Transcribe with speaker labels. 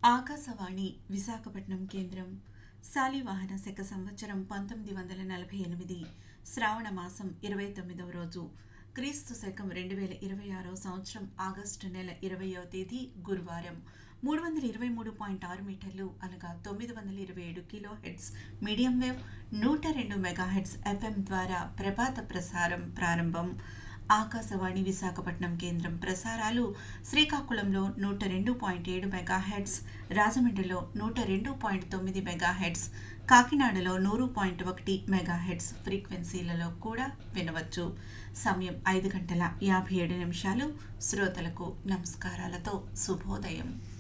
Speaker 1: ఆకాశవాణి విశాఖపట్నం కేంద్రం శాలివాహన శక సంవత్సరం పంతొమ్మిది వందల నలభై ఎనిమిది శ్రావణ మాసం ఇరవై తొమ్మిదవ రోజు క్రీస్తు శకం రెండు వేల ఇరవై ఆరో సంవత్సరం ఆగస్టు నెల ఇరవయో తేదీ గురువారం మూడు వందల ఇరవై మూడు పాయింట్ ఆరు మీటర్లు అనగా తొమ్మిది వందల ఇరవై ఏడు కిలో హెడ్స్ మీడియం వేవ్ నూట రెండు మెగా హెడ్స్ ఎఫ్ఎం ద్వారా ప్రభాత ప్రసారం ప్రారంభం ఆకాశవాణి విశాఖపట్నం కేంద్రం ప్రసారాలు శ్రీకాకుళంలో నూట రెండు పాయింట్ ఏడు మెగా హెడ్స్ రాజమండ్రిలో నూట రెండు పాయింట్ తొమ్మిది మెగా హెడ్స్ కాకినాడలో నూరు పాయింట్ ఒకటి మెగా హెడ్స్ ఫ్రీక్వెన్సీలలో కూడా వినవచ్చు సమయం ఐదు గంటల యాభై ఏడు నిమిషాలు శ్రోతలకు నమస్కారాలతో శుభోదయం